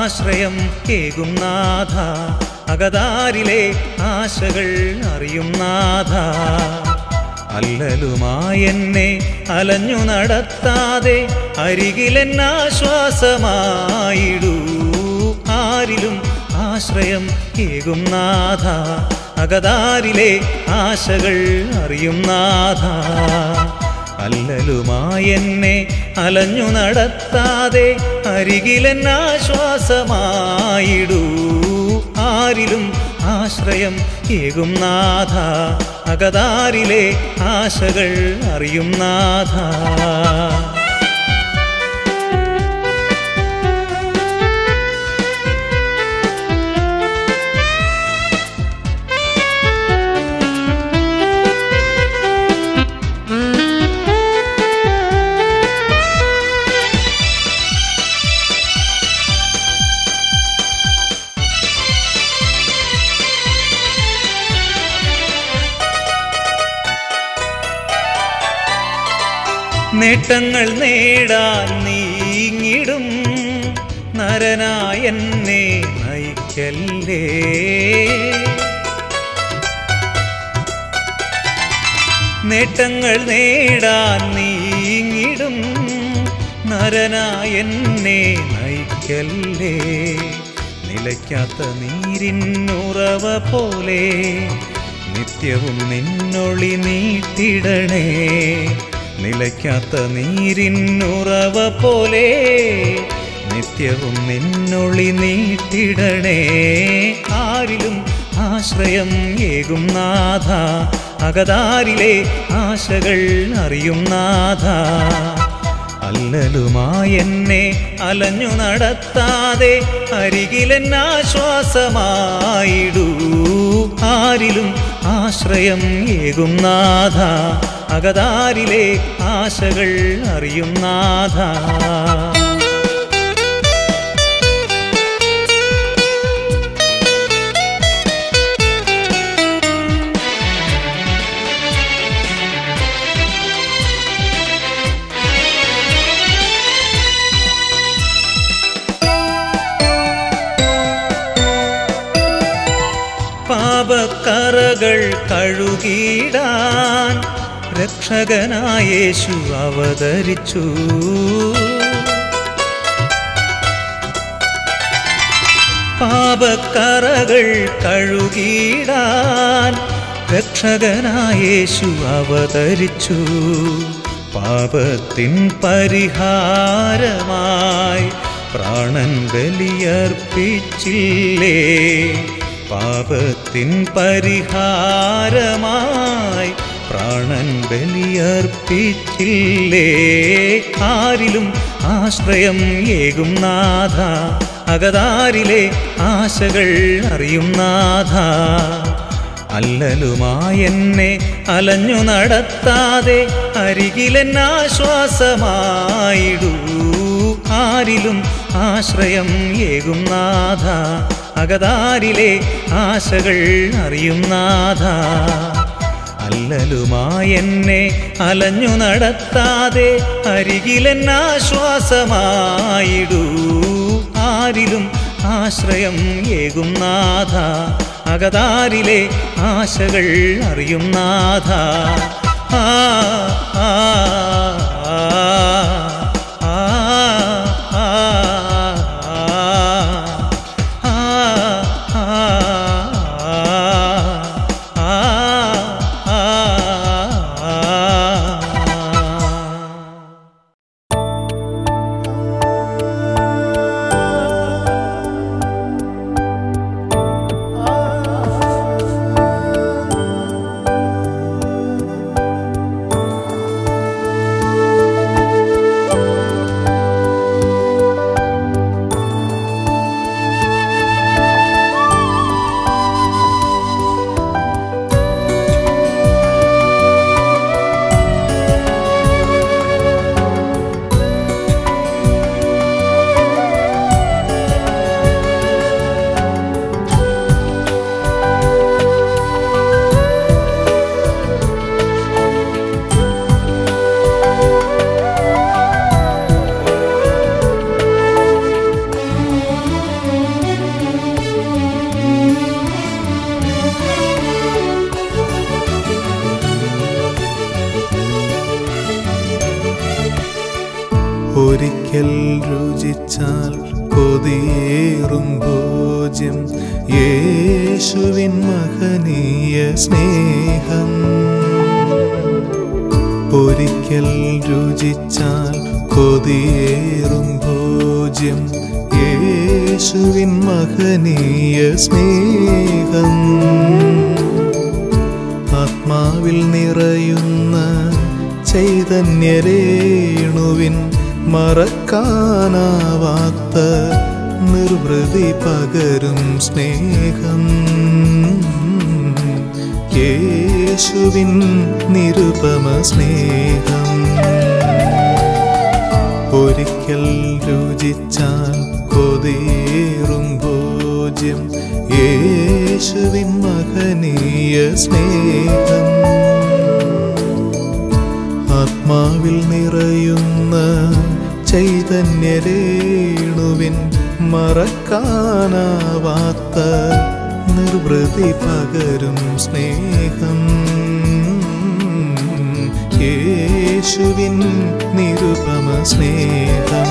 ആശ്രയം കേകും നാഥ അകതാരിലെ ആശകൾ അറിയും നാഥ അല്ലലുമായെന്നെ അലഞ്ഞു നടത്താതെ അരികിലെന്നാശ്വാസമായിടൂ ആരിലും ആശ്രയം കേകും നാഥ അകതാരിലെ ആശകൾ അറിയും നാഥ അല്ലലുമായെന്നെ അലഞ്ഞു നടത്താതെ അരികിലെന്നാശ്വാസമായിടൂ ആരിലും ആശ്രയം ഏകും നാഥ അകതാരിലെ ആശകൾ അറിയും നാഥ നേട്ടങ്ങൾ നേടാൻ നീങ്ങിടും നരനായെന്നെ നയിക്കല്ലേ നേട്ടങ്ങൾ നേടാൻ നീങ്ങിടും നരനായെന്നെ നയിക്കല്ലേ നിലയ്ക്കാത്ത നീരിന്നുറവ പോലെ നിത്യവും നിന്നൊളി നീട്ടിടണേ നിലയ്ക്കാത്ത നീരിന്നുറവ പോലെ നിത്യവും നിന്നൊളി നീട്ടിടണേ ആരിലും ആശ്രയം ഏകും നാഥ അകതാരിലെ ആശകൾ അറിയും നാഥ അല്ലലുമായെന്നെ അലഞ്ഞു നടത്താതെ അരികിലെന്നാശ്വാസമായിടൂ ആരിലും ആശ്രയം ഏകും നാഥ അകതാരിലെ ആശകൾ അറിയും നാഥ പാപക്കറകൾ കഴുകിടാൻ രക്ഷകനായേശു അവതരിച്ചു പാപക്കറകൾ കഴുകിടാൻ രക്ഷകനായേശു അവതരിച്ചു പാപത്തിൻ പരിഹാരമായി പ്രാണൻ ബലിയർപ്പിച്ചില്ലേ പാപത്തിൻ പരിഹാരമായി പ്രാണൻ ബലിയർപ്പിച്ചില്ലേ ആരിലും ആശ്രയം ഏകും നാഥ അകതാരിലെ ആശകൾ അറിയും നാഥ അല്ലലുമായെന്നെ അലഞ്ഞു നടത്താതെ അരികിലെന്നാശ്വാസമായിടൂ ആരിലും ആശ്രയം ഏകും നാഥ അകതാരിലെ ആശകൾ അറിയും നാഥ അല്ലലുമായെന്നെ അലഞ്ഞു നടത്താതെ അരികിലെന്നാശ്വാസമായിടൂ ആരിലും ആശ്രയം ഏകും നാഥ അകതാരിലെ ആശകൾ അറിയും നാഥ ആ ആ ആ ആ ആ ആ ഒരിക്കൽ രുചിച്ചാൽ കൊതിയേറും ഭോജ്യം യേശുവിൻ മഹനീയ സ്നേഹം ഒരിക്കൽ രുചിച്ചാൽ കൊതിയേറും ഭോജ്യം യേശുവിൻ മഹനീയ സ്നേഹം ആത്മാവിൽ നിറയുന്ന ചൈതന്യരേണുവിൻ മറക്കാനാവാത്ത നിർവൃതി പകരും സ്നേഹം യേശുവിൻ നിരുപമ സ്നേഹം ഒരിക്കൽ രുചിച്ചാൽ കൊതിയേറും ഭോജ്യം യേശുവിൻ മഹനീയ സ്നേഹം ആത്മാവിൽ നിറയുന്ന ചൈതന്യരേണുവിൻ മറക്കാനാവാത്ത നിർവൃതി പകരും സ്നേഹം യേശുവിൻ നിരുപമ സ്നേഹം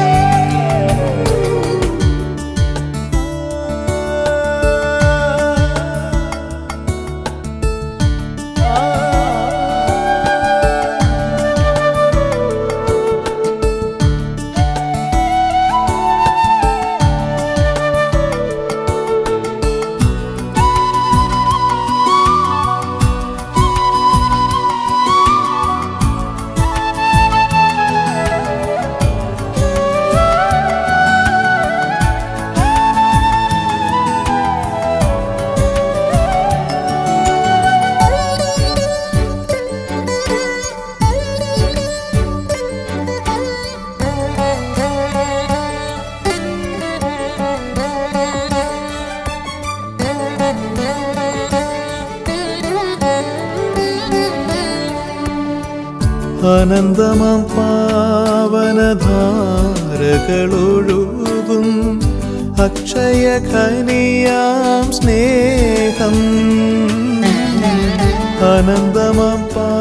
അനന്തമാം പാവനധാരകളൊഴുകും അക്ഷയ ഖനിയാം സ്നേഹം അനന്തമാം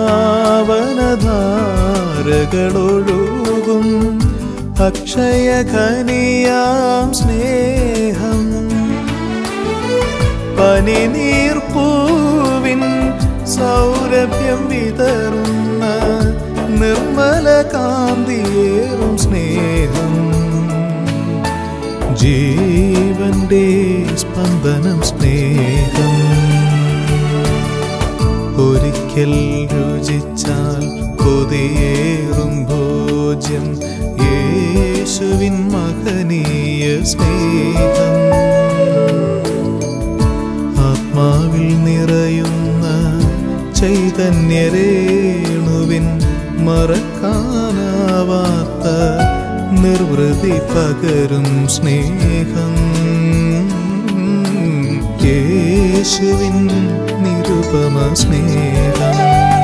പാവനധാരകളൊഴുകും അക്ഷയ ഖനിയാം സ്നേഹം പനിനീർപ്പൂവിൻ സൗരഭ്യം വിതറുന്ന നിർമ്മല കാന്തിയേറും സ്നേഹം ജീവന്റെ സ്പന്ദനം സ്നേഹം ഒരിക്കൽ രുചിച്ചാൽ കൊതിയേറും ഭോജ്യം യേശുവിൻ മഹനീയ സ്നേഹം ആത്മാവിൽ നിറയുന്ന ചൈതന്യരേണുവിൻ മറക്കാനാവാത്ത നിർവൃതി പകരും സ്നേഹം യേശുവിൻ നിരുപമ സ്നേഹം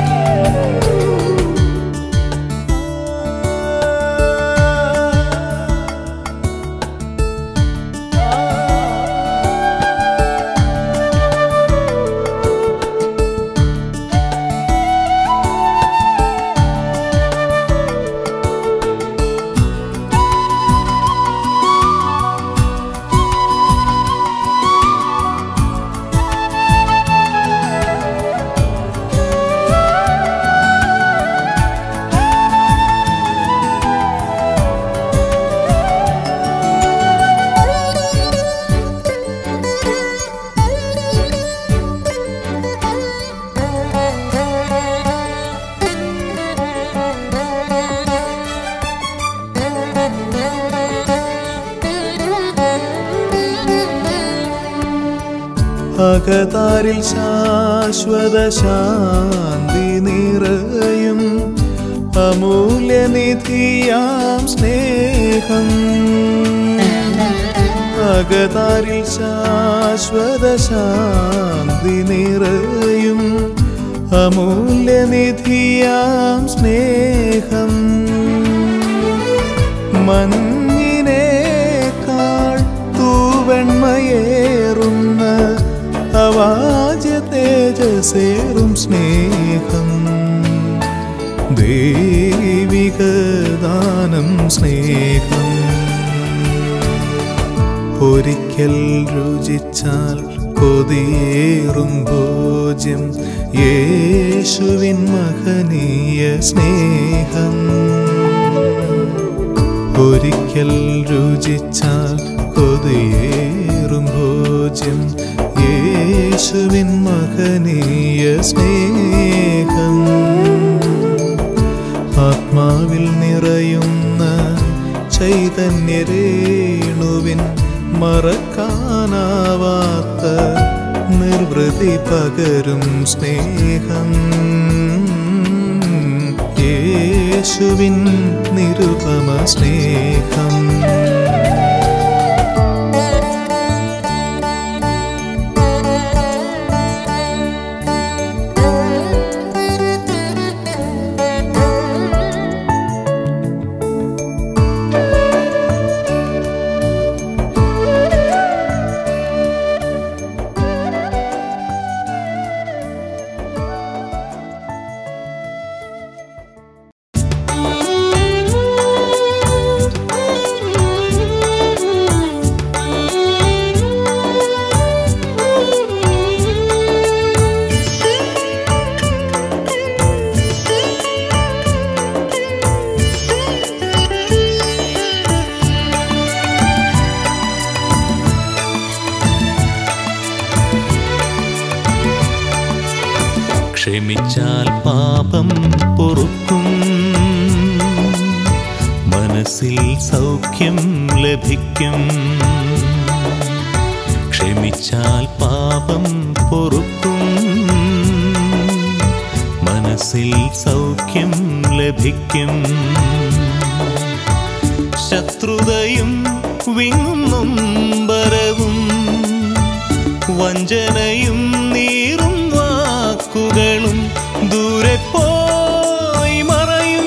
അകതാരിൽ ശാശ്വത ശാന്തി നിറയും അമൂല്യനിധിയാം സ്നേഹം അകതാരിൽ ശാശ്വത ശാന്തി നിറയും അമൂല്യനിധിയാം സ്നേഹം മഞ്ഞിനേക്കാൾ തൂവെണ്മയേറുന്ന അവാജ്യ തേജസേറും സ്നേഹം ദൈവിക ദാനം സ്നേഹം ഒരിക്കൽ രുചിച്ചാൽ കൊതിയേറും ഭോജ്യം യേശുവിൻ മഹനീയ സ്നേഹം ഒരിക്കൽ രുചിച്ചാൽ കൊതിയേറും ഭോജ്യം യേശുവിൻ മഹനീയ സ്നേഹം ആത്മാവിൽ നിറയുന്ന ചൈതന്യരേണുവിൻ മറക്കാനാവാത്ത നിർവൃതി പകരും സ്നേഹം യേശുവിൻ നിരുപമ സ്നേഹം ക്ഷമിച്ചാൽ പാപം പൊറുക്കും മനസ്സിൽ സൗഖ്യം ലഭിക്കും ക്ഷമിച്ചാൽ പാപം പൊറുക്കും മനസ്സിൽ സൗഖ്യം ലഭിക്കും ശത്രുതയും വിങ്ങും നൊമ്പരവും വഞ്ചനയും നീറും വാക്കുകളും ദൂരെ പോയി മറയും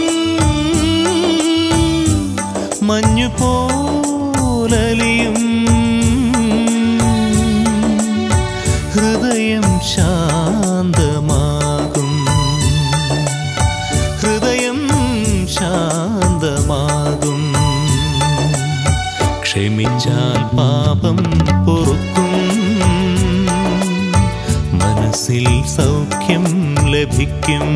മഞ്ഞു പോലലിയും ഹൃദയം ശാന്തമാകും ഹൃദയം ശാന്തമാകും ക്ഷമിച്ചാൽ പാപം പൊറുക്കും മനസ്സിൽ സൗഖ്യം ലഭിക്കും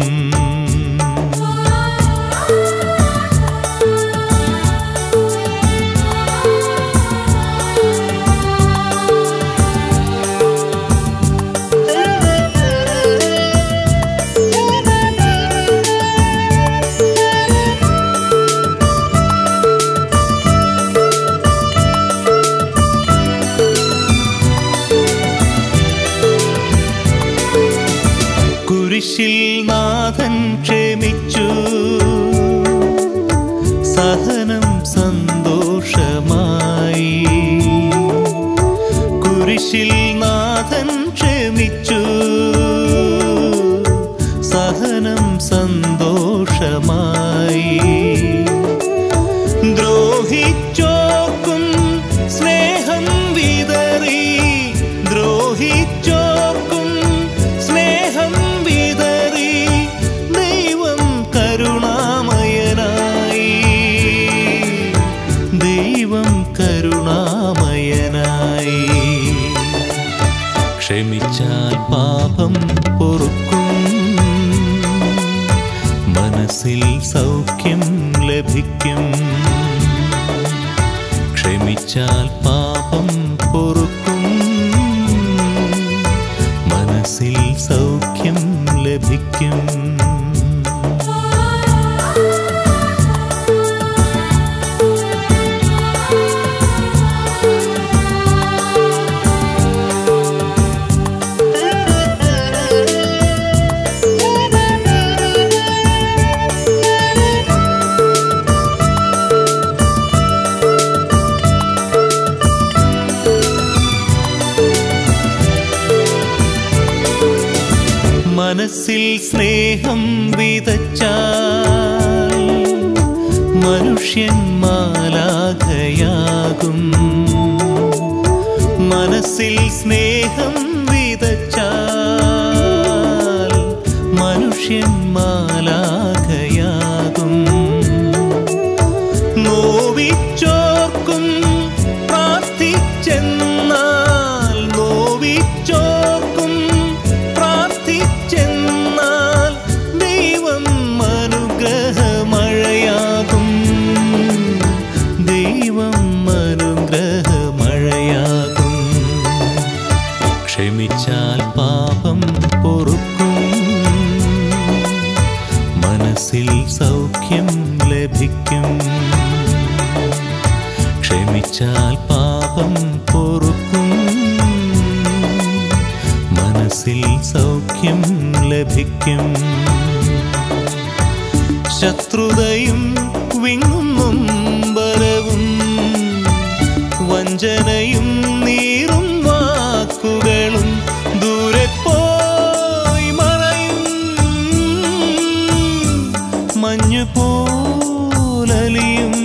കുരിശിൽ നാഥൻ ക്ഷമിച്ചു സഹനം സന്തോഷമായി കുരിശിൽ നാഥൻ ക്ഷമിച്ചു സഹനം സന്തോഷമായി ദ്രോഹിച്ചോക്കും സ്നേഹം വിതറി ദ്രോഹിച്ചോക്കും സ്നേഹം വിതറി ദൈവം കരുണാമയനായി ദൈവം കരുണാമയനായി ക്ഷമിച്ചാൽ പാപം പൊറുക്കും മനസ്സിൽ സൗഖ്യം ലഭിക്കും ക്ഷമിച്ചാൽ പാപം പൊറുക്കും മനസ്സിൽ സൗഖ്യം ലഭിക്കും മനസ്സിൽ സ്നേഹം വിതച്ചാൽ മനുഷ്യൻ മാലാഖയാകും മനസ്സിൽ സ്നേഹം വിതച്ചാൽ മനുഷ്യൻ മാലാഖയാകും നോവിച്ചോർക്കും പ്രാർത്ഥിച്ച ക്ഷമിച്ചാൽ പാപം പൊറുക്കും മനസ്സിൽ സൗഖ്യം ലഭിക്കും ക്ഷമിച്ചാൽ പാപം പൊറുക്കും മനസ്സിൽ സൗഖ്യം ലഭിക്കും ശത്രുതയും വിങ്ങും ബലവും വഞ്ചനയും നീറും വാക്കുകളും ദൂരെ പോയി മറയും മഞ്ഞു പോലലിയും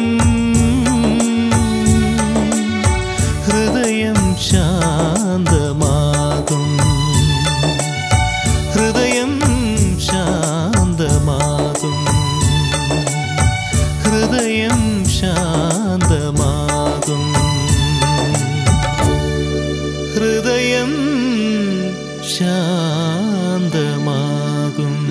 ഹൃദയം ശാന്തമാകും ഹൃദയം ശാന്തമാകും ഹൃദയം ശാന്തമാകും ഹൃദയം ശാന്തമാകും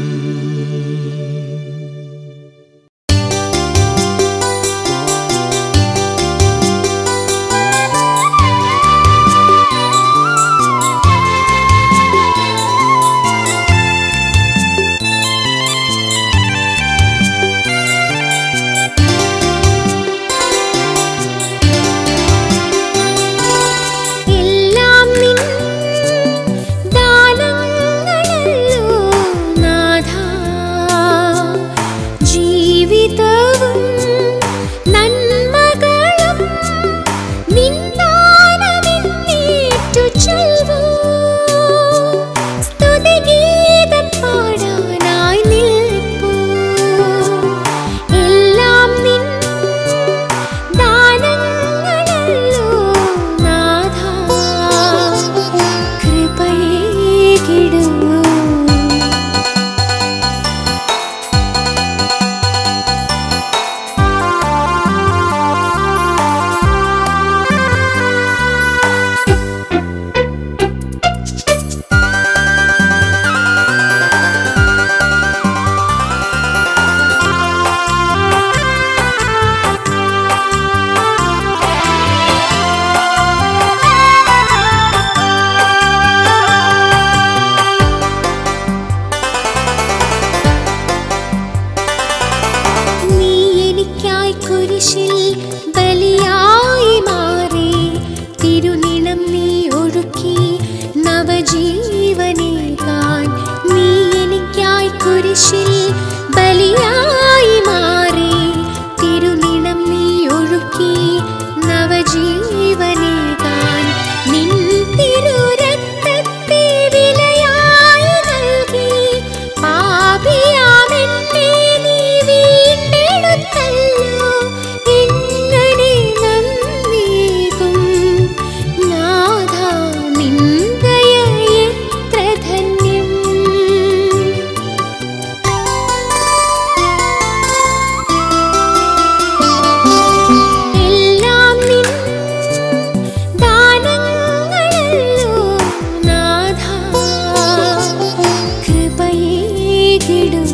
എല്ലാം നിൻ ദാനങ്ങളല്ലോ നാഥാ ജീവിതവും നന്മകളും നിൻ ദാനമെന്നേറ്റു ചൊൽവൂ സ്തുതിഗീതം പാടാനായി നിൽപ്പൂ എല്ലാം നിൻ ദാനങ്ങളല്ലോ നാഥാ കൃപയേകിടൂ നീ എനിക്കായി കുരിശിൽ ബലിയായി മാറി തിരുനിണം നീ ഒഴുക്കി നവജീവനേകാൻ നീ എനിക്കായി കുരിശിൽ ബലിയായി മാറി തിരുനിണം നീ ഒഴുക്കി നവജീവനേകാൻ നിൻ തിരുരക്തത്തെ വിലയായി നൽകി പാപിയാമെന്നെ നീ വീണ്ടെടുത്തല്ലോ എങ്ങനെ നന്ദിയേകും നാഥാ നിൻ ദയ എത്ര ധന്യം എല്ലാം നിൻ ദാനങ്ങളല്ലോ നാഥാ കൃപയേകിടൂ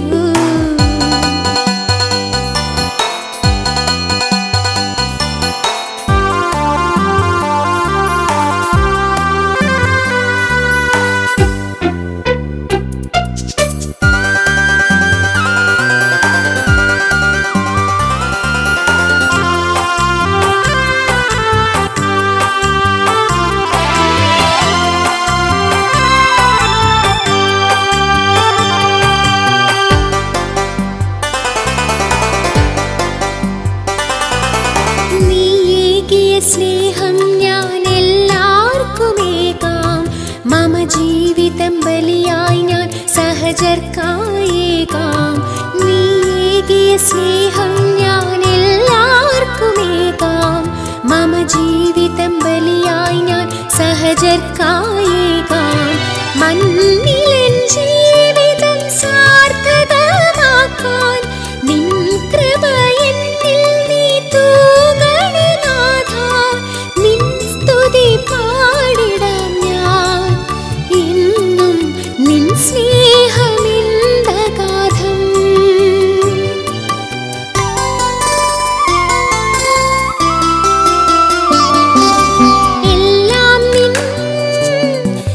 നീ ഏകിയ സ്നേഹം ഞാൻ എല്ലാവർക്കുമേകാം മമ ജീവിതം ബലിയായി ഞാൻ സഹജർക്കായേകാം നീ ഏകിയ സ്നേഹം ഞാൻ എല്ലാവർക്കുമേകാം മമ ജീവിതം ബലിയായി ഞാൻ സഹജർക്കായേകാം മണ്ണിലൻ ജീവിതം സാർത്ഥകമാക്കാൻ നിൻ കൃപ എന്നിൽ നീ തൂകണേ നാഥാ നിൻ സ്തുതി പാടിടാം ഞാൻ എന്നും നിൻ സ്നേഹമിന്തഗാധം എല്ലാം നിൻ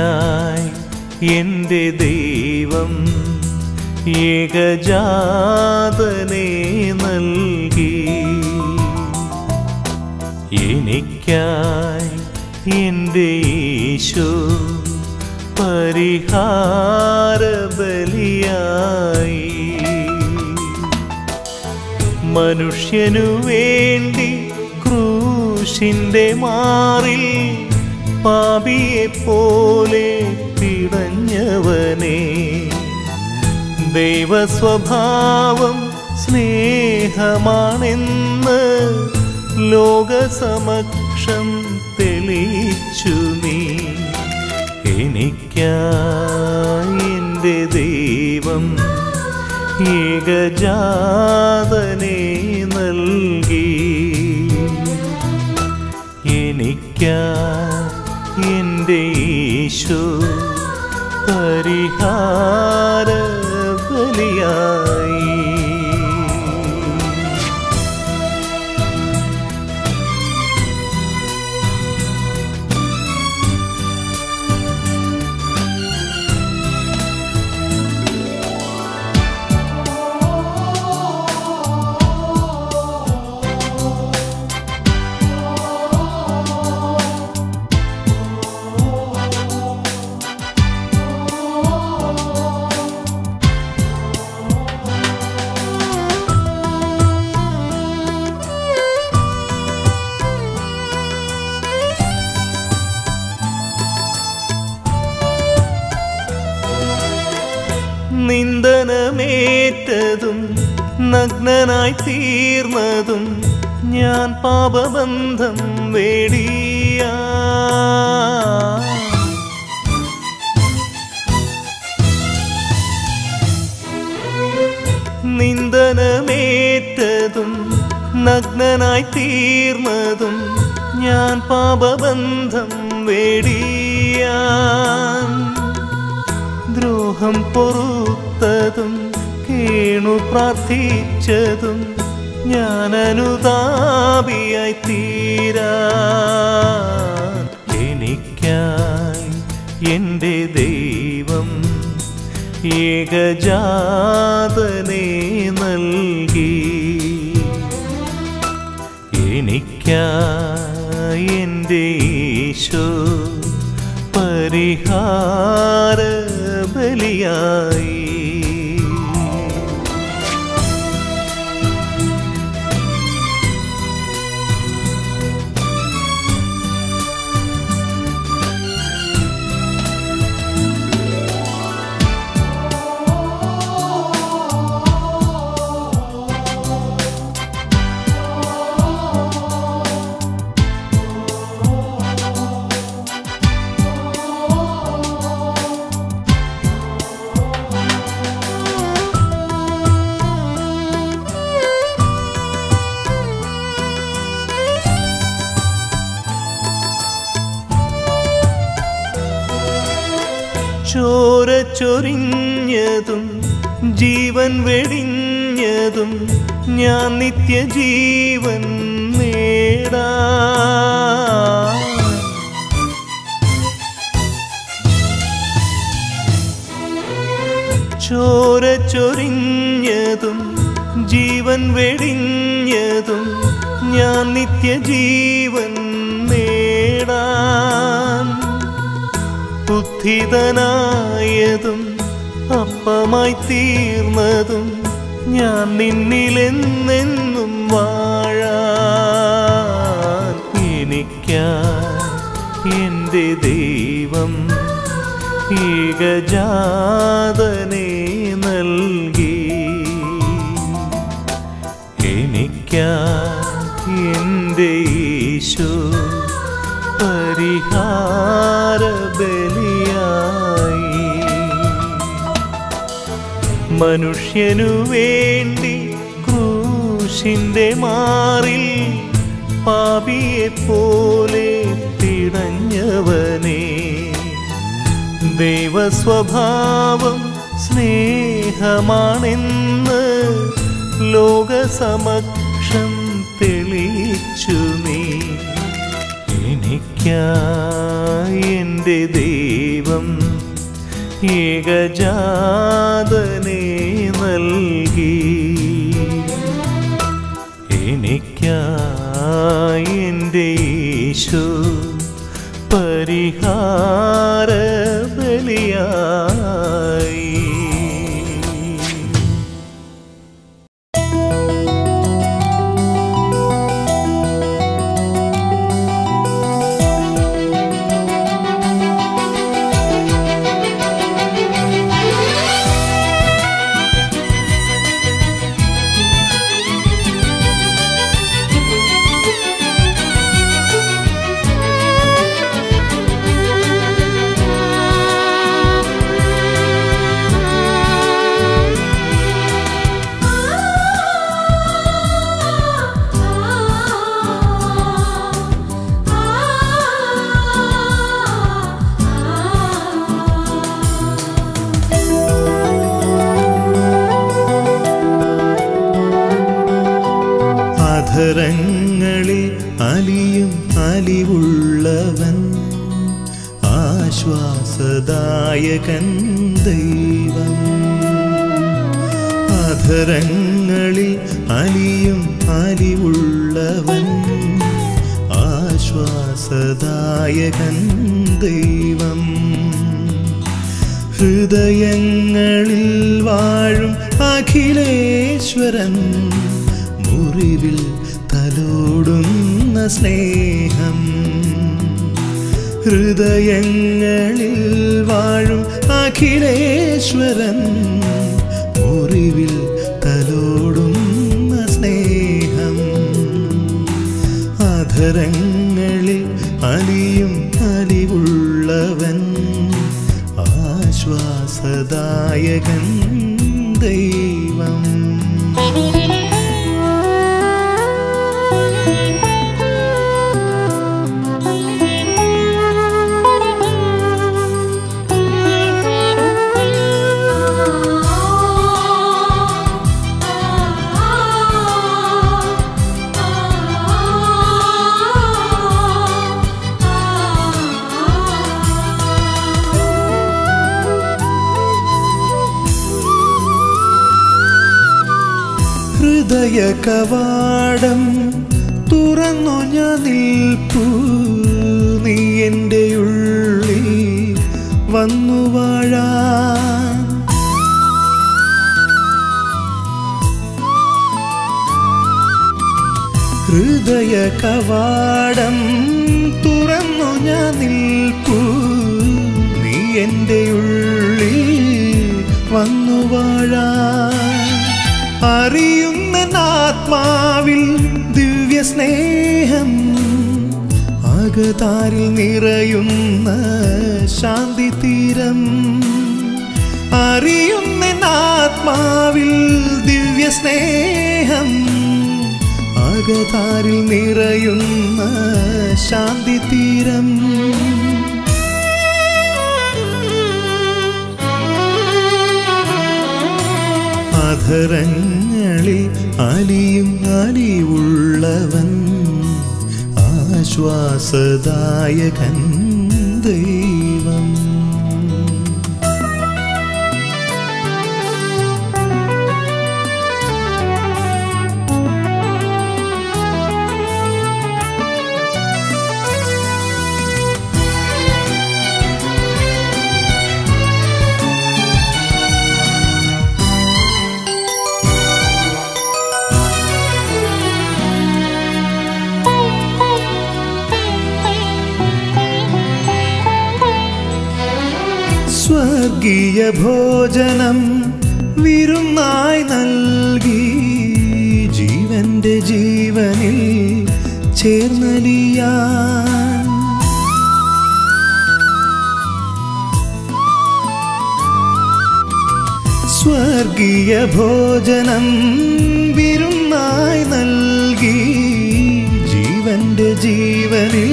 എനിക്കായി എൻ്റെ ദൈവം ഏകജാതനെ നൽകി എനിക്കായി എൻ്റെ ഈശോ പരിഹാര ബലിയായി മനുഷ്യനു വേണ്ടി ക്രൂശിന്റെ മാറിൽ പാപിയെ പോലെ പിടഞ്ഞവനെ ദൈവസ്വഭാവം സ്നേഹമാണെന്ന് ലോകസമക്ഷം തെളിയിച്ചു നീ എനിക്കായി എൻ്റെ ദൈവം ഏകജാതനെ നൽകി എനിക്കാ എൻ്റെ ഈശോ പരിഹാര ബലിയായി നിന്ദനമേറ്റതും നഗ്നനായി തീർന്നതും ഞാൻ പാപബന്ധം വേടിയ നിന്ദനമേറ്റതും നഗ്നനായി തീർന്നതും ഞാൻ പാപബന്ധം വേടിയാൻ ദ്രോഹം പൊറുത്തതും കേണു പ്രാർത്ഥിച്ചതും ഞാൻ അനുതാപിയായി തീരാ എനിക്കായി എൻ്റെ ദൈവം ഏകജാതനെ നൽകി എനിക്കായി എൻ്റെ ഈശോ പരിഹാര ബലിയായി ചോര ചൊരിഞ്ഞതും ജീവൻ വെടിഞ്ഞതും ഞാൻ നിത്യജീവൻ നേടാ ചോര ചൊരിഞ്ഞതും ജീവൻ വെടിഞ്ഞതും ഞാൻ നിത്യജീവൻ നേടാൻ ബുദ്ധിതനായതും അപ്പമായി തീർന്നതും ഞാൻ നിന്നിലെന്നെന്നും വാഴാൻ എനിക്കായി എൻ്റെ ദൈവം ഏകജാതനെ നൽകി എനിക്കായി എൻ്റെ ഈശോ പരിഹാര ബലിയായി മനുഷ്യനു വേണ്ടി ക്രൂശിന്റെ മാറിൽ പാപിയെ പോലെ തിടഞ്ഞവനെ ദൈവസ്വഭാവം സ്നേഹമാണെന്ന് ലോകസമക്ഷം തെളിയിച്ചു നീ എനിക്ക് എനിക്കായി എൻ്റെ ദൈവം ഏകജാതനെ നൽകി എനിക്കായി എൻ്റെ യേശു പരിഹാര ബലിയായി അധരങ്ങളിൽ അലിയും അലിവുള്ളവൻ ആശ്വാസദായകൻ ദൈവം അധരങ്ങളിൽ അലിയും അലിവുള്ളവൻ ആശ്വാസദായകൻ ദൈവം ഹൃദയങ്ങളിൽ വാഴും അഖിലേശ്വരൻ മുറിവിൽ തലോടുന്ന സ്നേഹം ഹൃദയങ്ങളിൽ വാഴും അഖിലേശ്വരൻ മുറിവിൽ തലോടുന്ന സ്നേഹം അധരങ്ങളിൽ അലിയും അലിവുള്ളവൻ ആശ്വാസദായകൻ ദൈവം ഹൃദയ കവാടം തുറന്നു ഞാൻ നിൽപ്പൂ നീ എൻ്റെ ഉള്ളിൽ വന്നു വാഴാൻ ഹൃദയ കവാടം തുറന്നു ഞാൻ നിൽപ്പൂ നീ എൻ്റെ ഉള്ളിൽ വന്നു വാഴാൻ അറിയുന്ന ആത്മാവിൽ ദിവ്യ സ്നേഹം അകതാരിൽ നിറയുന്ന ശാന്തി തീരം അറിയുന്ന ആത്മാവിൽ ദിവ്യ സ്നേഹം അകതാരിൽ നിറയുന്ന ശാന്തി തീരം അധരങ്ങളിൽ അലിയും അലിവുള്ളവൻ ആശ്വാസദായകൻ ദൈവം സ്വർഗീയ ഭോജനം വിരുന്നായി നൽകി ജീവന്റെ ജീവനിൽ ചേർന്നലിയാൻ സ്വർഗീയ ഭോജനം വിരുന്നായി നൽകി ജീവന്റെ ജീവനിൽ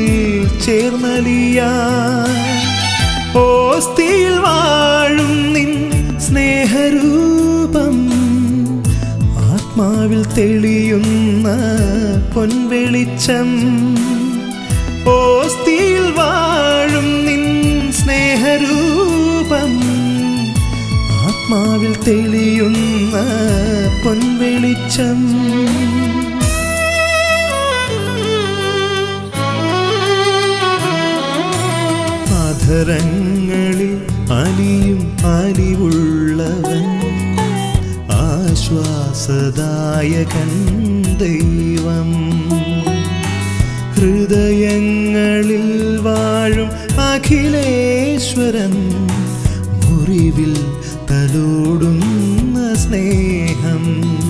ചേർന്നലിയാൻ ഓസ്തിയിൽ വാഴും നിൻ സ്നേഹരൂപം ആത്മാവിൽ തെളിയുന്ന പൊൻവെളിച്ചം ഓസ്തി ദീപം ആത്മാവിൽ തെളിയുന്ന പൊൻവെളിച്ചം അധരങ്ങളിൽ അലിയും അലിവുള്ളവൻ ആശ്വാസദായകൻ ദൈവം ഹൃദയങ്ങളിൽ വാഴും അഖിലേശ്വരൻ മുറിവിൽ തലോടുന്ന സ്നേഹം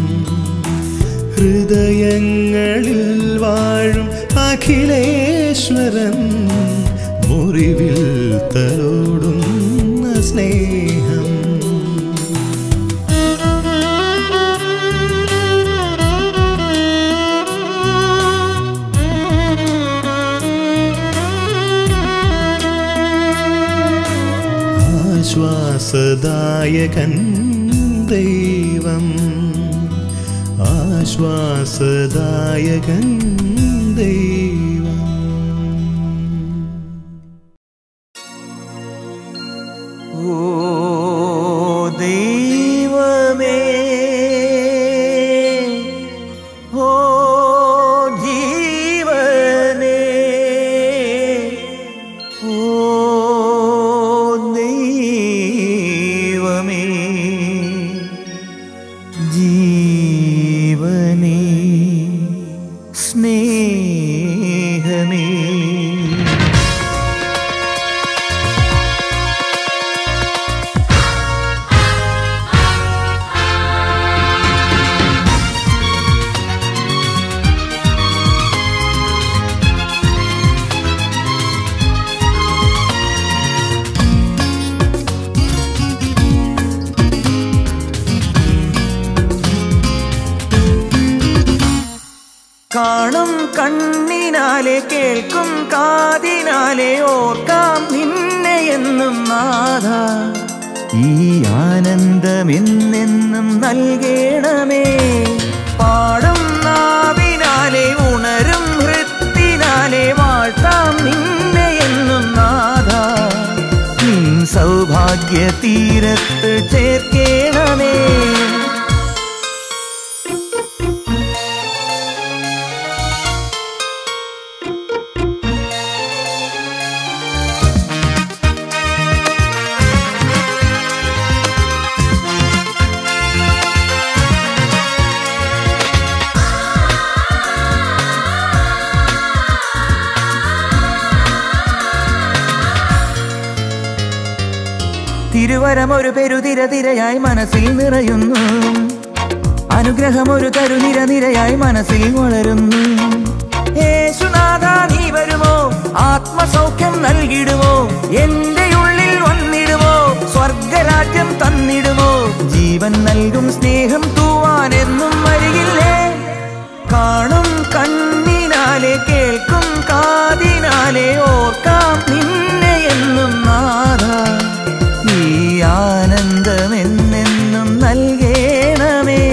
ഹൃദയങ്ങളിൽ വാഴും അഖിലേശ്വരൻ മുറിവിൽ തലോടുന്ന സ്നേഹം ആശ്വാസദായകൻ ദൈവം ആശ്വാസദായകൻ ദൈവം ഓ ദൈവമേ ഓ ജീവനേ ഓ ദൈവമേ ജീവനേ സ്നേഹമേ കാണും കണ്ണിനാലെ കേൾക്കും കാതിനാലെ ഓർക്കാം നിന്നെ എന്നും നാഥ ഈ ആനന്ദമെന്നെന്നും നൽകണമേ പാടും നാവിനാലെ ഉണരും ഹൃത്തിനാലെ വാഴ്ത്താം നിന്നെ എന്നും നാഥ നിൻ സൗഭാഗ്യ തീരത്ത് ചേർക്കേണമേ തിരുവരം ഒരു പെരുതിര തിരയായി മനസ്സിൽ നിറയുന്നു അനുഗ്രഹം ഒരു തരുനിര നിരയായി മനസ്സിൽ വളരുന്നു യേശുനാഥ നീ വരുമോ ആത്മസൗഖ്യം നൽകിടുമോ എന്റെ ഉള്ളിൽ വന്നിടുമോ സ്വർഗരാജ്യം തന്നിടുമോ ജീവൻ നൽകും സ്നേഹം തൂവാൻ എന്നും വരികില്ലേ കാണും കണ്ണിനാലെ കേൾക്കും കാതിനാലെ ഓർക്കാം നിന്നെ എന്നും നാഥ ഈ ആനന്ദമെന്നെന്നും നൽകേണമേ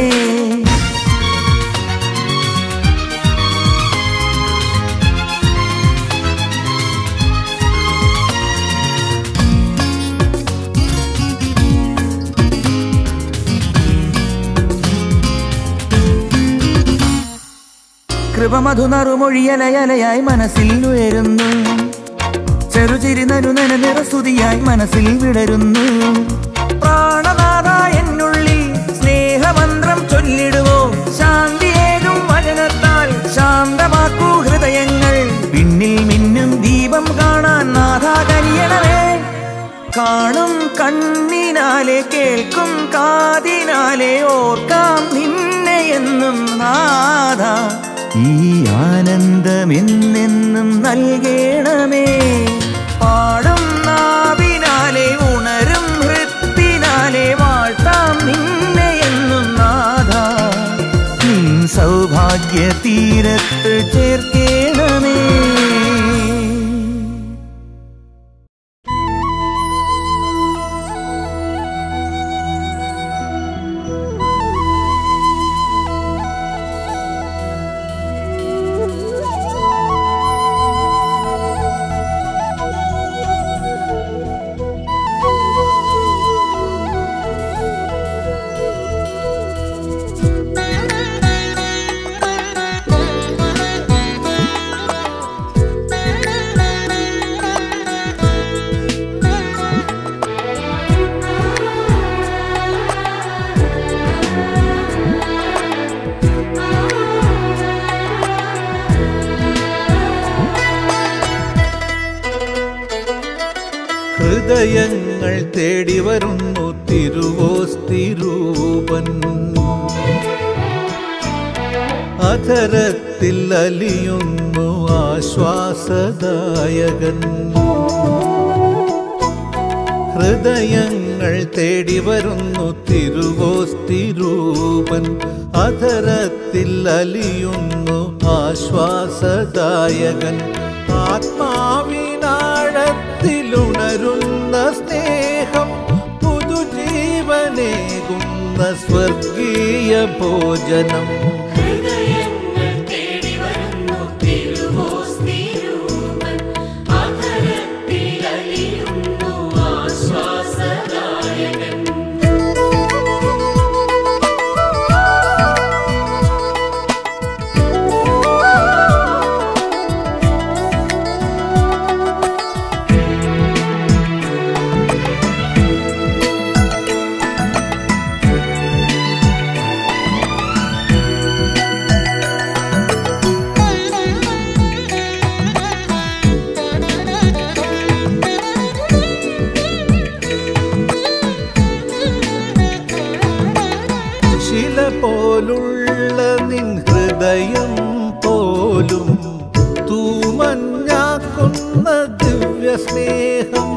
കൃപമധുനറുമൊഴിയലയലയായി മനസ്സിൽ ഉയരുന്നു ചെറുചിരി നരുനന നിറസ്തുതിയായി മനസ്സിൽ വിടരുന്നു പ്രാണനാഥ എന്നുള്ളിൽ സ്നേഹമന്ത്രം ചൊല്ലിടുവോ ശാന്തിയേകും വചനത്താൽ ശാന്തമാക്കൂ ഹൃദയങ്ങൾ പിന്നിൽ മിന്നും ദീപം കാണാൻ നാഥ കനിയണമേ കാണും കണ്ണിനാലെ കേൾക്കും കാതിനാലെ ഓർക്കാം നിന്നെ എന്നും നാഥ ഈ ആനന്ദമെന്നെന്നും നൽകണമേ പാടും നാവിനാലെ ഉണരും ഹൃത്തിനാലെ വാഴ്ത്താം നിന്നെ എന്നും നാഥ നിൻ സൗഭാഗ്യ തീരത്ത് ചേർക്കേണമേ ഹൃദയങ്ങൾ തേടി വരുന്നു തിരുവോസ്തിരൂപൻ അധരത്തിൽ അലിയുന്നു ആശ്വാസദായകൻ ഹൃദയങ്ങൾ തേടി വരുന്നു തിരുവോസ്തിരൂപൻ അധരത്തിൽ അലിയുന്നു ആശ്വാസദായകൻ ആത്മാവിനാഴത്തിലുണരുന്ന സ്നേഹം പുതുജീവനേകുന്ന സ്വർഗീയ ഭോജനം ഹൃദയങ്ങൾ തേടി വരുന്നു തിരുവോസ്തിരൂപൻ അധരത്തിൽ അലിയുന്നു ആശ്വാസദായകൻ ശില പോലുള്ള നിൻ ഹൃദയം പോലും തൂമഞ്ഞാക്കുന്ന ദിവ്യ സ്നേഹം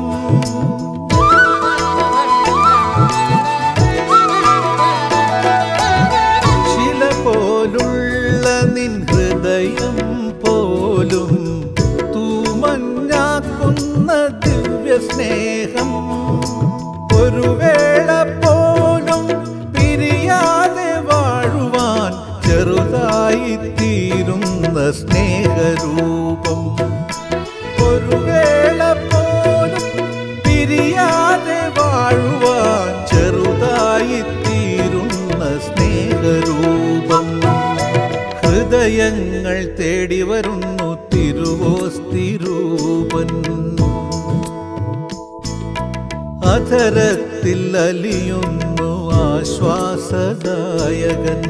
ശില പോലുള്ള നിൻ ഹൃദയം പോലും തൂമഞ്ഞാക്കുന്ന ദിവ്യ സ്നേഹം ഒരു വേള പോലും പിരിയാതെ വാഴുവാൻ ചെറുതായി തീരുന്ന സ്നേഹരൂപം ഒരു വേള പോലും പിരിയാതെ വാഴുവാൻ ചെറുതായി തീരുന്ന സ്നേഹരൂപം ഹൃദയങ്ങൾ തേടി വരുന്നു തിരുവോസ്തിരൂപൻ അധരത്തിൽ അലിയുന്നു ആശ്വാസദായകൻ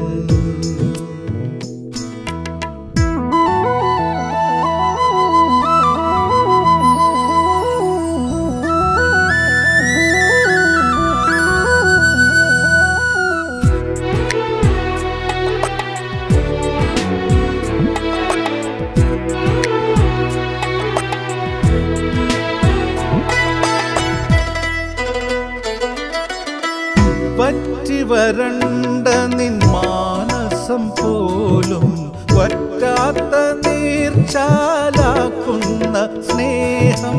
പറ്റി വരണ്ട നിൻ മാനസം പോലും വറ്റാത്ത നീർച്ചാലാക്കുന്ന സ്നേഹം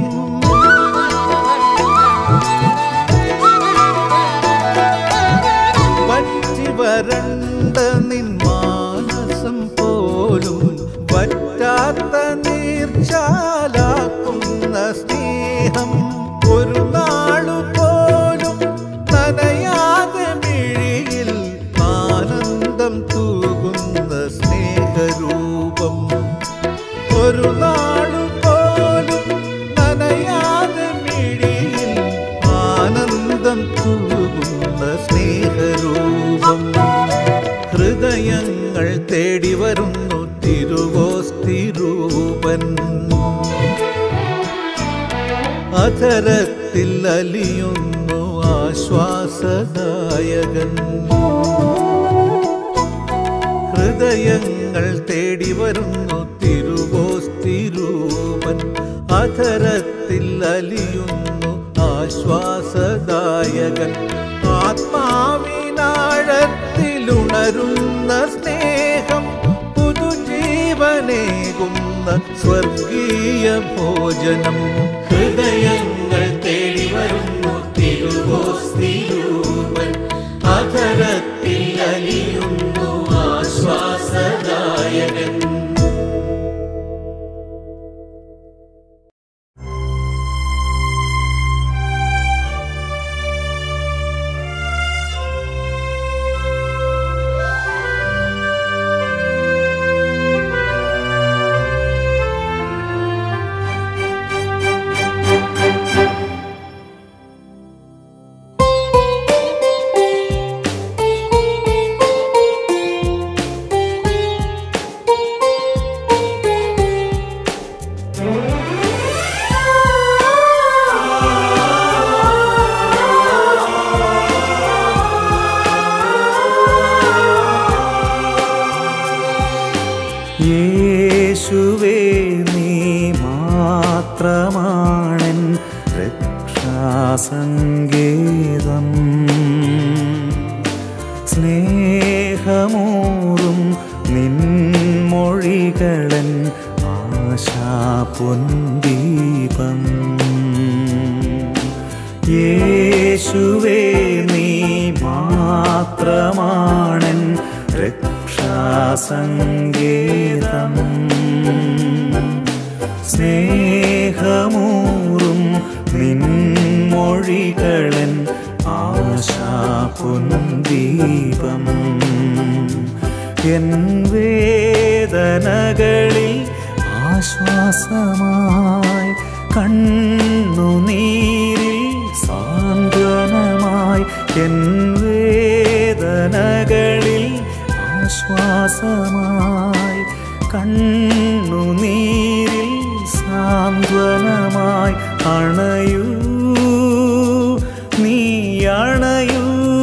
പറ്റി വരണ്ട നിൻ മാനസം പോലും വറ്റാത്ത നീർച്ചാലാക്കുന്ന സ്നേഹം ഒരു നാളു പോലും നനയാതെ മിഴിയിൽ ആനന്ദം തൂകുന്ന സ്നേഹരൂപം ഒരു നാളു പോലും നനയാതെ മിഴിയിൽ ആനന്ദം തൂകുന്ന സ്നേഹരൂപം ഹൃദയങ്ങൾ തേടി വരുന്നു തിരുവോസ്തിരൂപൻ അധരത്തിൽ അലിയുന്നു ആശ്വാസദായകൻ ഹൃദയങ്ങൾ തേടി വരുന്നു തിരുവോസ്തിരൂപൻ അധരത്തിൽ അലിയുന്നു ആശ്വാസദായകൻ ആത്മാവിനാഴത്തിലുണരുന്ന സ്നേഹം പുതുജീവനേകുന്ന സ്വർഗീയ ഭോജനം ഹൃദയങ്ങൾ തേടി വരുന്നു തിരുവോസ്തിരൂപൻ അധരത്തിൽ അലിയുന്നു ആശ്വാസദായകൻ ഹൃദയങ്ങൾ യേശുവേ നീ മാത്രമാണൻ രക്ഷാസങ്കേതം സ്നേഹമൂറും നിൻമൊഴികളൻ ആശാപുന്ദീപം എൻ വേദനകളിൽ ആശ്വാസമായി കണ്ണുനീരിൽ സാന്ത്വനമായി എൻ വേദനകളിൽ ആശ്വാസമായി കണ്ണുനീരിൽ സാന്ത്വനമായി അണയൂ നീ അണയൂ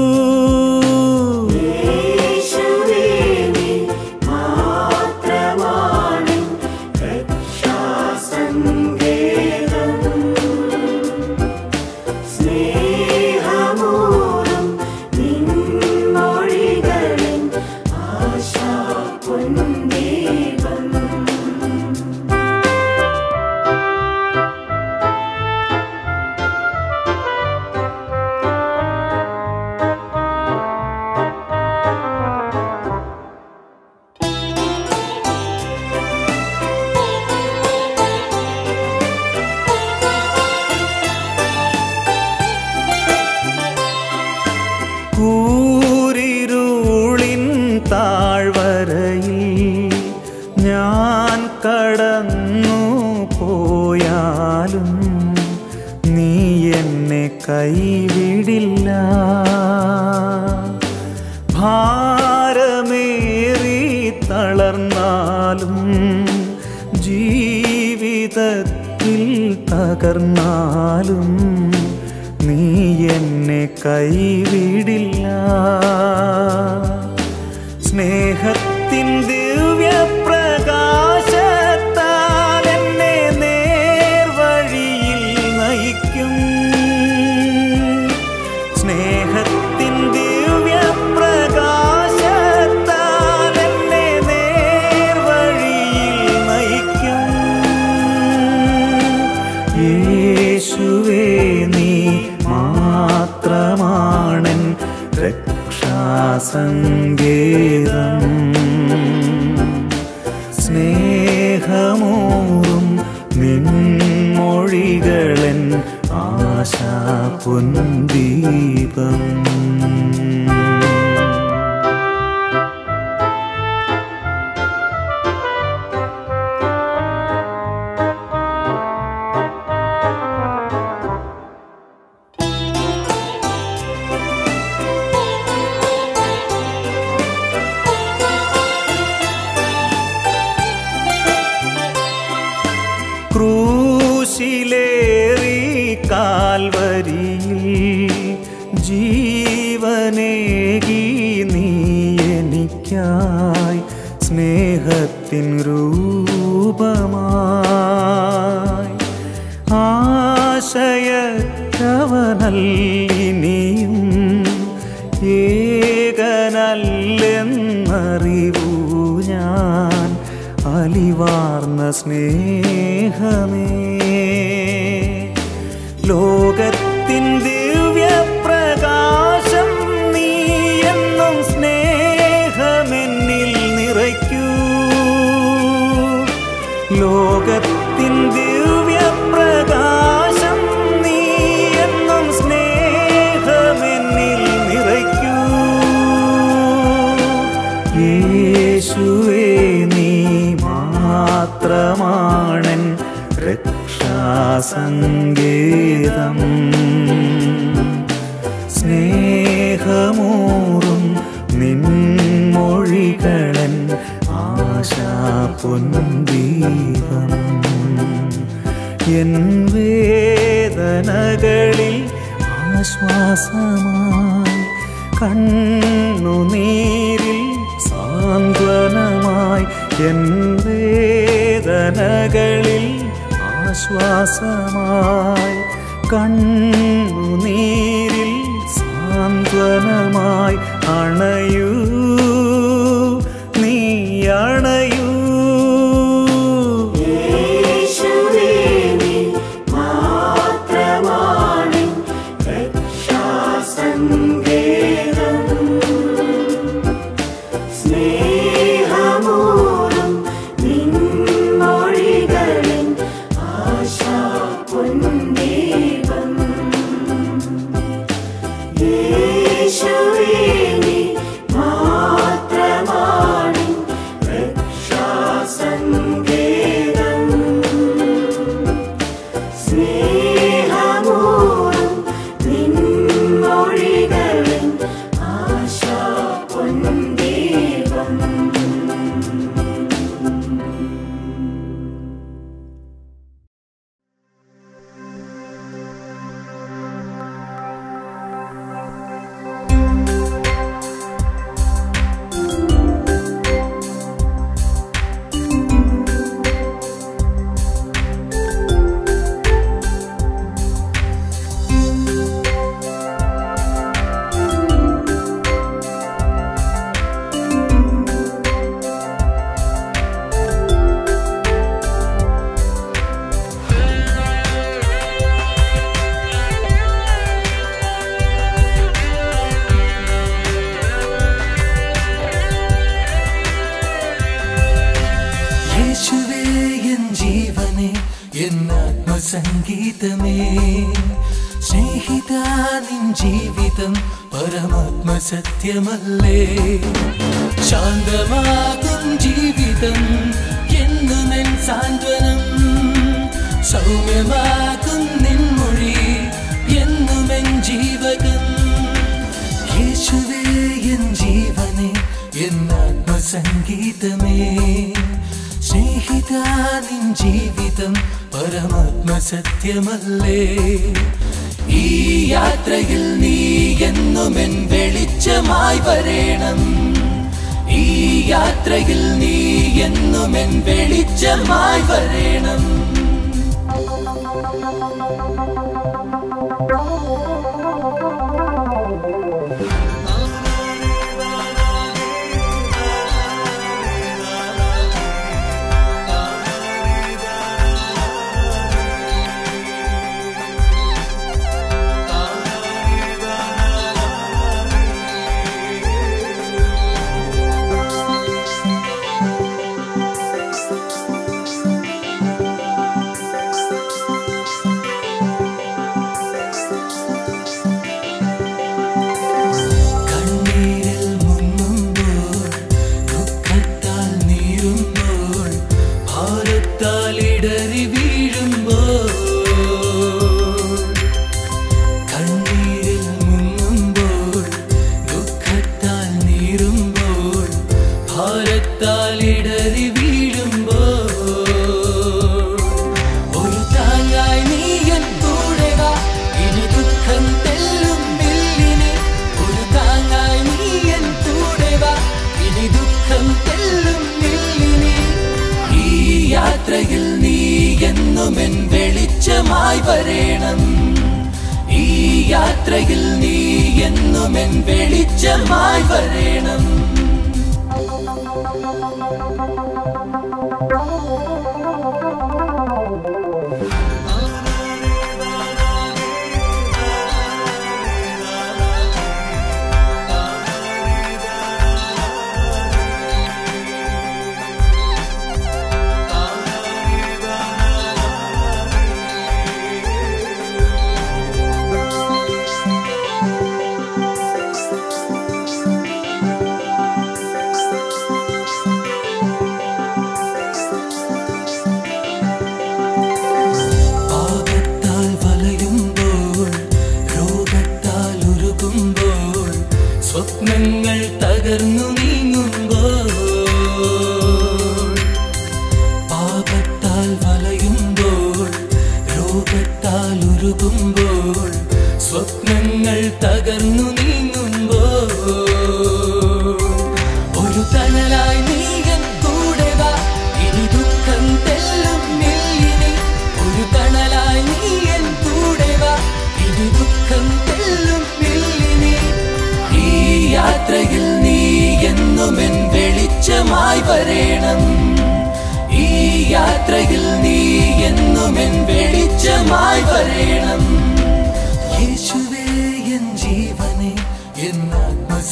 കൂരിരുളിൻ താഴ്വരയിൽ ഞാൻ കടന്നു പോയാലും നീ എന്നെ കൈവിടില്ല ഭാരമേറി തളർന്നാലും ജീവിതത്തിൽ തകർന്നാലും നീ എന്നെ കൈവിടില്ല സ്നേഹത്തിൻ ദിവ്യപ്രകാശത്താൽ എന്നെ നേർവഴിയിൽ നയിക്കും സ്നേഹത്തിൻ ദിവ്യപ്രകാശത്താൽ എന്നെ നേർവഴിയിൽ നയിക്കും യേശുവേ നീ മാത്രമാണൻ രക്ഷാസങ്കേതം സ്നേഹമൂറും നിൻമൊഴികളൻ ആശാപുന്ദീപം ക്രൂശിലേറി കാൽവരിയിൽ ജീവനേകി നീ എനിക്കായി സ്നേഹത്തിൻ രൂപമായി ആശയക്കവനല്ലിനിയും ഏകനല്ലെന്നറിവൂ ഞാൻ അലിവാർന്ന സ്നേഹമേ ലോകത്തിൻ ദിവ്യപ്രകാശം നീ എന്നും സ്നേഹമെന്നിൽ നിറയ്ക്കൂ ലോകത്തിൻ ദിവ്യപ്രകാശം നീ എന്നും സ്നേഹമെന്നിൽ നിറയ്ക്കൂ യേശുവേ നീ മാത്രമാണൻ രക്ഷാസങ്കേതം സ്നേഹമൂറും നിൻമൊഴികളൻ ആശാപൊന്തീപം എൻ വേദനകളിൽ ആശ്വാസമായി കണ്ണുനീരിൽ സാന്ത്വനമായി എൻ വേദനകളിൽ ആശ്വാസമായി കണ്ണുനീരിൽ സാന്ത്വനമായി അണയൂ നീ അണയൂ യേശുവേ നീ മാത്രമാണ് രക്ഷ സങ്കേതം സ്നേഹമൂറും നിൻമൊഴികളിൻ ആശാപൊൻദീപം യേശുവേ നീ മാത്രമാണ് രക്ഷാസങ്കേതം സ്നേഹമൂറും നിൻമൊഴികളിൻ ആശാപൊൻദീപം യേശുവേ എൻ ജീവനെ എൻ ആത്മസംഗീതമേ സ്നേഹിത നിൻ ജീവിതം പരമാത്മ സത്യമല്ലേ ശാന്തമാകും ജീവിതം എന്നുമെൻ സാന്ത്വനം സൗമ്യമാകും നിൻമൊഴി എന്നുമെൻ ജീവകം യേശുവേ എൻ ജീവനെ എൻ ആത്മസംഗീതമേ സ്നേഹിത നിൻ ജീവിതം പരമാത്മ സത്യമല്ലേ ഈ യാത്രയിൽ നീ എന്നുമെൻ വെളിച്ചമായി വരേണം ഈ യാത്രയിൽ നീ എന്നുമെൻ വെളിച്ചമായി വരേണം കണ്ണീരിൽ മുങ്ങുമ്പോൾ ദുഃഖത്താൽ നീറുമ്പോൾ ഭാരത്താൽ ഇടറി വീഴുമ്പോൾ കണ്ണീരിൽ മുങ്ങുമ്പോൾ ദുഃഖത്താൽ നീറുമ്പോൾ ഭാരത്താൽ ഇടറി വീഴുമ്പോൾ ഒരു താങ്ങായി നീ എൻ കൂടെ വാ ഇനി ദുഃഖം തെല്ലും ഇല്ലിനി ഒരു താങ്ങായി നീ എൻ കൂടെ വാ ഇനി ദുഃഖം തെല്ലും ഇല്ലിനി ഈ യാത്രയിൽ നീ എന്നുമെൻ വെളിച്ചമായി വരേണം ഈ യാത്രയിൽ നീ എന്നുമെൻ വെളിച്ചമായി വരേണം പാപത്താൽ വലയുമ്പോൾ രോഗത്താൽ ഉരുകുമ്പോൾ സ്വപ്നങ്ങൾ തകർന്നു നീങ്ങുമ്പോൾ പാപത്താൽ വലയുമ്പോൾ രോഗത്താൽ ഉരുകുമ്പോൾ സ്വപ്നങ്ങൾ തകർന്നു നീങ്ങുമ്പോൾ ഒരു തണലായി നീയൻ കൂടെ വാ ഇനി ദുഃഖം തെല്ലും ഇല്ലിനി ഒരു തണലായി നീയൻ കൂടെ വാ ഇനി ദുഃഖം തെല്ലും ഇല്ലിനി ഈ യാത്രയിൽ നീ എന്നുമെൻ വെളിച്ചമായി വരേണം ഈ യാത്രയിൽ നീ എന്നുമെൻ വെളിച്ചമായി വരേണം യേശുവേ എൻ ജീവനെ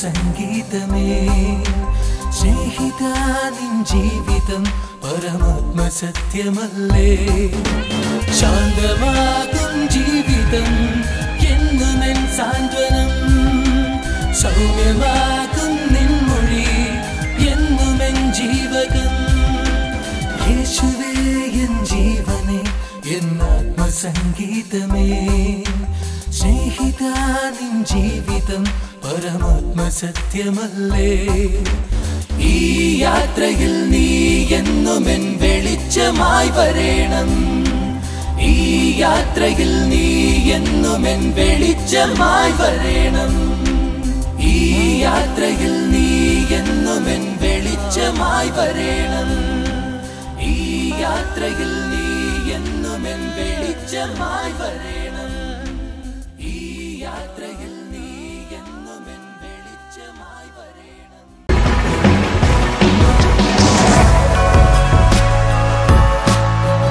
സംഗീതമേ സ്നേഹിത നിൻ ജീവിതം പരമാത്മ സത്യമല്ലേ ശാന്തമാകും ജീവിതം എന്നുമെൻ സാന്ത്വനം സൗമ്യമാകും നിൻമൊഴി എന്നുമെൻ ജീവകം യേശുവേ എൻ ജീവനെ എന്നാത്മസംഗീതമേ സ്നേഹിത നിൻ ജീവിതം പരമാത്മ സത്യമല്ലേ ഈ യാത്രയിൽ നീ എന്നുമെൻ വെളിച്ചമായി വരേണം ഈ യാത്രയിൽ നീ എന്നുമെൻ വെളിച്ചമായി വരേണം ഈ യാത്രയിൽ നീ എന്നുമെൻ വെളിച്ചമായി വരേണം ഈ യാത്രയിൽ നീ എന്നുമെൻ വെളിച്ചമായി വരേണം ഈ യാത്രയിൽ നീ എന്നുമെൻ വെളിച്ചമായി വരേണം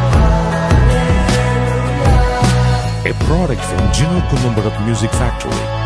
a product from Gino Columbarat Music Factory.